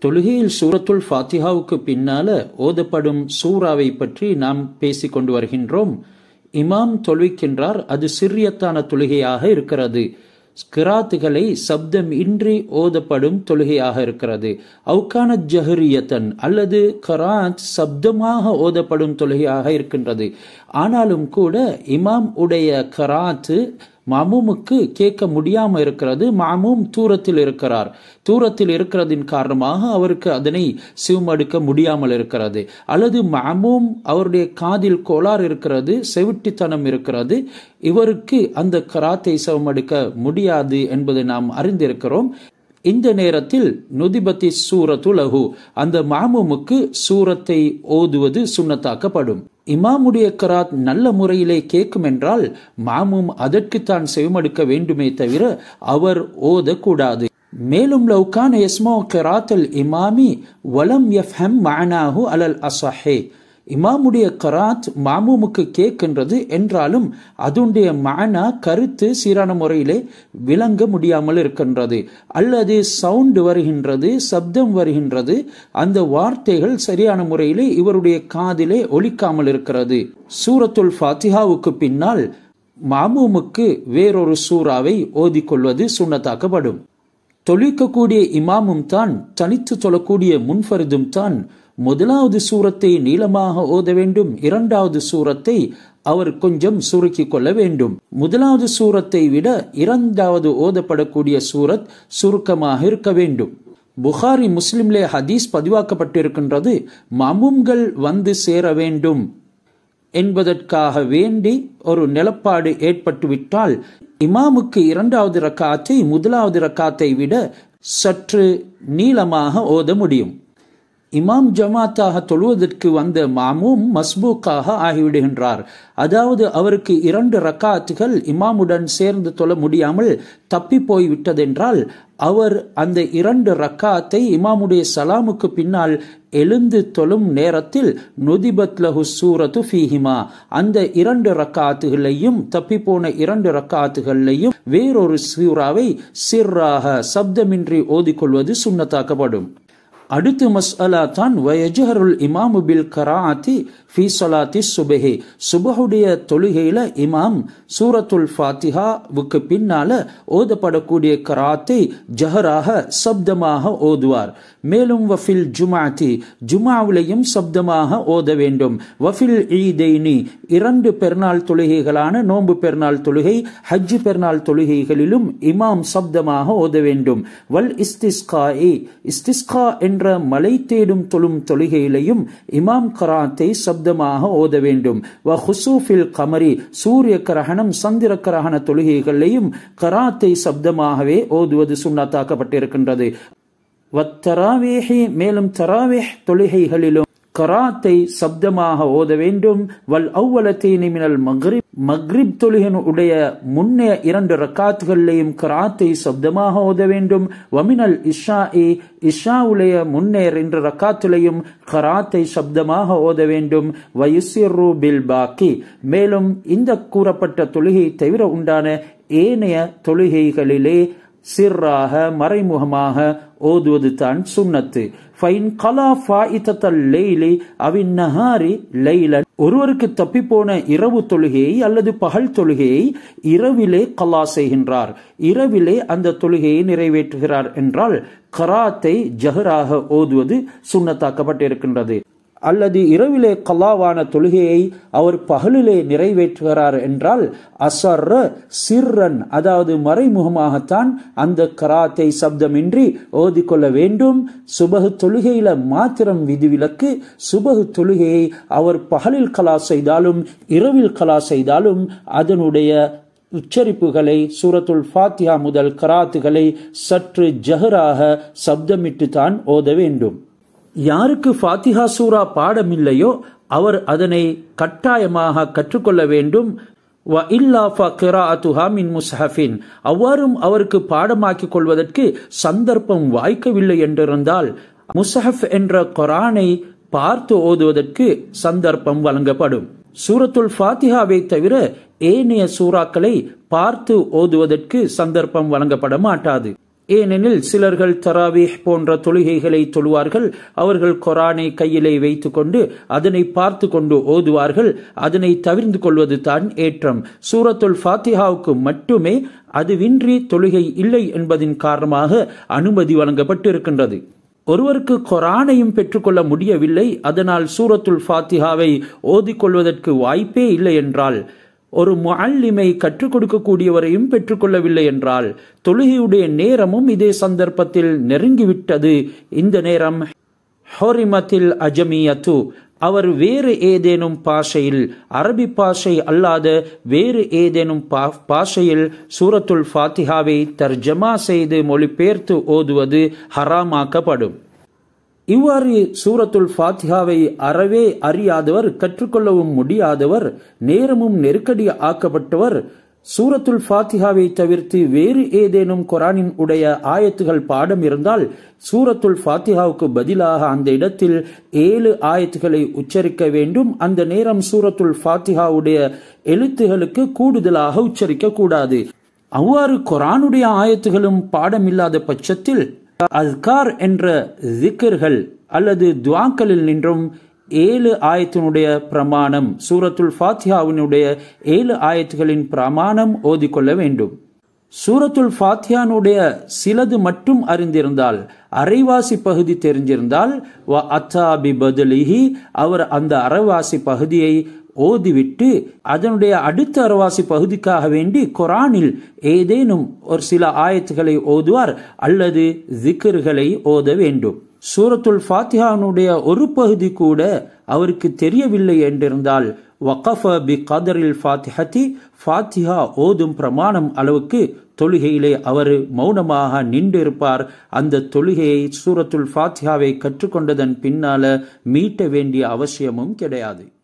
தொழுகையில் சூரத்துல் ஃபாத்திஹாவுக்கு பின்னால ஓதப்படும் சூறாவை பற்றி நாம் பேசிக் கொண்டு வருகின்றோம் இமாம் தொழுவிக்கின்றார் அது சிறியத்தான தொழுகையாக இருக்கிறது கிராத்துகளை சப்தம் இன்றி ஓதப்படும் தொழுகையாக இருக்கிறது அவுக்கான ஜஹரியத்தன் அல்லது கராத் சப்தமாக ஓதப்படும் தொழுகையாக இருக்கின்றது ஆனாலும் கூட இமாம் உடைய கராத்து மாமூமுக்கு கேட்க முடியாம இருக்கிறது மாமூம் தூரத்தில் இருக்கிறார் தூரத்தில் இருக்கிறதின் காரணமாக அவருக்கு அதனை சிவமடுக்க முடியாமல் இருக்கிறது அல்லது மாமூம் அவருடைய காதில் கோளாறு இருக்கிறது செவிட்டித்தனம் இருக்கிறது இவருக்கு அந்த கராத்தை சிவமடுக்க முடியாது என்பதை நாம் அறிந்திருக்கிறோம் இந்த நேரத்தில் நுதிபத்தி சூரத்து லகு அந்த மாமூமுக்கு சூரத்தை ஓதுவது சுண்ணத்தாக்கப்படும் இமாமுடைய கராத் நல்ல முறையிலே கேட்கும் என்றால் மாமும் அதற்குத்தான் செவிமடுக்க வேண்டுமே தவிர அவர் ஓதக்கூடாது மேலும் லவ்கான் எஸ்மோ கராத்தல் இமாமி வலம் எஃப்ஹம் மானாஹு அலல் அசஹே இமாமுடைய கராத் மாமூமுக்கு கேட்கின்றது என்றாலும் அதனுடைய மானா கருத்து சீரான முறையிலே விளங்க முடியாமல் இருக்கின்றது அல்லது சவுண்டு வருகின்றது சப்தம் வருகின்றது அந்த வார்த்தைகள் சரியான முறையிலே இவருடைய காதிலே ஒலிக்காமல் இருக்கிறது சூரத்துல் ஃபாத்திஹாவுக்கு பின்னால் மாமூமுக்கு வேறொரு சூறாவை ஓதிக்கொள்வது சுண்ணத்தாக்கப்படும் தொழிக்கக்கூடிய இமாமும் தான் தனித்து தொழக்கூடிய முன்ஃபரிதும் தான் முதலாவது சூரத்தை நீளமாக ஓத வேண்டும் இரண்டாவது சூரத்தை அவர் கொஞ்சம் சுருக்கிக் கொள்ள வேண்டும் முதலாவது சூரத்தை விட இரண்டாவது ஓதப்படக்கூடிய சூரத் சுருக்கமாக இருக்க வேண்டும் புகாரி முஸ்லிம்லே ஹதீஸ் பதிவாக்கப்பட்டிருக்கின்றது மாமும்கள் வந்து சேர வேண்டும் என்பதற்காக வேண்டி ஒரு நிலப்பாடு ஏற்பட்டுவிட்டால் இமாமுக்கு இரண்டாவது ரக்காத்தை முதலாவது ரக்காத்தை விட சற்று நீளமாக ஓத முடியும் இமாம் ஜமாத்தாக தொழுவதற்கு வந்த மாமும் மஸ்பூக்காக ஆகிவிடுகின்றார் அதாவது அவருக்கு இரண்டு ரக்காத்துகள் இமாமுடன் சேர்ந்து தொழ முடியாமல் தப்பி போய்விட்டதென்றால் அவர் அந்த இரண்டு ரக்காத்தை இமாமுடைய சலாமுக்கு பின்னால் எழுந்து தொழும் நேரத்தில் நொதிபத் லஹு சூரத்து ஃபீஹிமா அந்த இரண்டு ரக்காத்துகளையும் தப்பி போன இரண்டு ரக்காத்துகளையும் வேறொரு சூறாவை சிர்ராக சப்தமின்றி ஓதிக்கொள்வது சுண்ணத்தாக்கப்படும் அடுத்து மஸ்அலா தான் வயஜஹருல் இமாமு பில் கராத்தி ஃபி சொலாத்தி சுபஹே சுபஹுடைய தொழுகையில இமாம் சூரத்துல் ஃபாத்திஹாவுக்கு பின்னால ஓதப்படக்கூடிய கராத்தை ஜஹராக சப்தமாக ஓதுவார் மேலும் வஃபில் ஜுமாத்தி ஜுமாவிலையும் சப்தமாக ஓத வேண்டும் வஃபில் ஈதைனி இரண்டு பெருநாள் தொழுகைகளான நோன்பு பெருநாள் தொழுகை ஹஜ்ஜு பெருநாள் தொழுகைகளிலும் இமாம் சப்தமாக ஓத வேண்டும் வல் இஸ்திஸ்கா இஸ்திஸ்கா என்ற மலை தேடும் தொழும் தொழுகையிலையும் இமாம் கராத்தை சப்தமாக ஓத வேண்டும் வ ஹுசூஃபில் கமரி சூரிய கரகணம் சந்திர கரகண தொழுகைகளையும் கராத்தை சப்தமாகவே ஓதுவது சுண்ணத்தாக்கப்பட்டிருக்கின்றது வத்தராவேஹி மேலும் தராவேஹ் தொழுகைகளிலும் கராத்தை சப்தமாக ஓத வேண்டும் வல் அவ்வளத்தீனி மினல் மக்ரிப் மக்ரிப் தொழுகன் உடைய முன்னே இரண்டு ரக்காத்துகளையும் கராத்தை சப்தமாக ஓத வேண்டும் வமினல் இஷா இ இஷாவுடைய முன்னே ரெண்டு ரக்காத்துலையும் கராத்தை சப்தமாக ஓத வேண்டும் வயுசிரு பில் பாக்கி மேலும் இந்த கூறப்பட்ட தொழுகை தவிர உண்டான ஏனைய தொழுகைகளிலே சிர்ராக மறைமுகமாக ஓதுவது தான் சுண்ணத்து ஃபைன் கலா ஃபாயித்தல் லெய்லி அவின் நஹாரி லைலன் ஒருவருக்கு தப்பி போன இரவு தொழுகையை அல்லது பகல் தொழுகையை இரவிலே கலா செய்கின்றார் இரவிலே அந்த தொழுகையை நிறைவேற்றுகிறார் என்றால் கராத்தை ஜஹராக ஓதுவது சுண்ணத்தாக்கப்பட்டிருக்கின்றது அல்லது இரவிலே கல்லாவான தொழுகையை அவர் பகலிலே நிறைவேற்றுகிறார் என்றால் அசர்ற சிர்ரன் அதாவது மறைமுகமாகத்தான் அந்த கராத்தை சப்தமின்றி ஓதிக்கொள்ள வேண்டும் சுபகு தொழுகையில மாத்திரம் விதிவிலக்கு சுபகு தொழுகையை அவர் பகலில் கலா செய்தாலும் இரவில் கலா செய்தாலும் அதனுடைய உச்சரிப்புகளை சூரத்துல் ஃபாத்தியா முதல் கராத்துகளை சற்று ஜஹராக சப்தமிட்டு தான் ஓத வேண்டும் யாருக்கு ஃபாத்திஹா சூரா பாடமில்லையோ அவர் அதனை கட்டாயமாக கற்றுக்கொள்ள வேண்டும் வ இல்லா ஃபக்ராஅத்துஹா மின் முஸ்ஹஃபின் அவ்வாறும் அவருக்கு பாடமாக்கிக் கொள்வதற்கு சந்தர்ப்பம் வாய்க்கவில்லை என்றிருந்தால் முஸ்ஹஃப் என்ற கொரானை பார்த்து ஓதுவதற்கு சந்தர்ப்பம் வழங்கப்படும் சூரத்துல் ஃபாத்திஹாவை தவிர ஏனைய சூறாக்களை பார்த்து ஓதுவதற்கு சந்தர்ப்பம் வழங்கப்பட மாட்டாது ஏனெனில் சிலர்கள் தராவீஹ் போன்ற தொழுகைகளை தொழுவார்கள் அவர்கள் கொரானை கையிலே வைத்துக்கொண்டு அதனை பார்த்து கொண்டு ஓதுவார்கள் அதனை தவிர்ந்து கொள்வது தான் ஏற்றம் சூரத்துல் ஃபாத்திஹாவுக்கு மட்டுமே அதுவின்றி தொழுகை இல்லை என்பதின் காரணமாக அனுமதி வழங்கப்பட்டிருக்கின்றது ஒருவருக்கு கொரானையும் பெற்றுக்கொள்ள முடியவில்லை அதனால் சூரத்துல் ஃபாத்திஹாவை ஓதிக்கொள்வதற்கு வாய்ப்பே இல்லை என்றால் ஒரு முஅல்லிமை கற்றுக் கொடுக்கக்கூடியவரையும் பெற்றுக்கொள்ளவில்லை என்றால் தொழுகையுடைய நேரமும் இதே சந்தர்ப்பத்தில் நெருங்கிவிட்டது இந்த நேரம் ஹோரிமத்தில் அஜமியத்து அவர் வேறு ஏதேனும் பாஷையில் அரபி பாஷை அல்லாத வேறு ஏதேனும் பாஷையில் சூரத்துல் ஃபாத்திஹாவை தர்ஜமா செய்து மொழிபெயர்த்து ஓதுவது ஹராமாக்கப்படும் இவ்வாறு சூரத்துல் ஃபாத்திஹாவை அறவே அறியாதவர் கற்றுக்கொள்ளவும் முடியாதவர் நேரமும் நெருக்கடி ஆக்கப்பட்டவர் சூரத்துல் ஃபாத்திஹாவை தவிர்த்து வேறு ஏதேனும் குரானின் உடைய ஆயத்துகள் பாடம் இருந்தால் சூரத்துல் ஃபாத்திஹாவுக்கு பதிலாக அந்த இடத்தில் ஏழு ஆயத்துகளை உச்சரிக்க வேண்டும் அந்த நேரம் சூரத்துல் ஃபாத்திஹாவுடைய எழுத்துகளுக்கு கூடுதலாக உச்சரிக்க கூடாது அவ்வாறு குரானுடைய ஆயத்துகளும் பாடமில்லாத பட்சத்தில் அஸ்கார் என்ற ஜிக்கர்கள் அல்லது துவாக்களில் நின்றும் ஏழு ஆயத்தினுடைய பிரமாணம் சூரத்துல் ஃபாத்தியாவினுடைய ஏழு ஆயத்துகளின் பிரமாணம் ஓதிக்கொள்ள வேண்டும் சூரத்துல் ஃபாத்தியானுடைய சிலது மட்டும் அறிந்திருந்தால் அரைவாசி பகுதி தெரிஞ்சிருந்தால் வ அத்தா பி பதிலிஹி அவர் அந்த அரைவாசி பகுதியை ஓதிவிட்டு அதனுடைய அடுத்த அரவாசி பகுதிக்காக வேண்டி குரானில் ஏதேனும் ஒரு சில ஆயத்துகளை ஓதுவார் அல்லது ஜிக்கர்களை ஓத வேண்டும் சூரத்துல் ஃபாத்தியானுடைய ஒரு பகுதி கூட அவருக்கு தெரியவில்லை என்றிருந்தால் வகஃப பி கதரில் ஃபாத்திஹத்தி ஃபாத்திஹா ஓதும் பிரமாணம் அளவுக்கு தொழுகையிலே அவர் மௌனமாக நின்றிருப்பார் அந்த தொழுகையை சூரத்துல் ஃபாத்தியாவை கற்றுக்கொண்டதன் பின்னால மீட்ட வேண்டிய அவசியமும் கிடையாது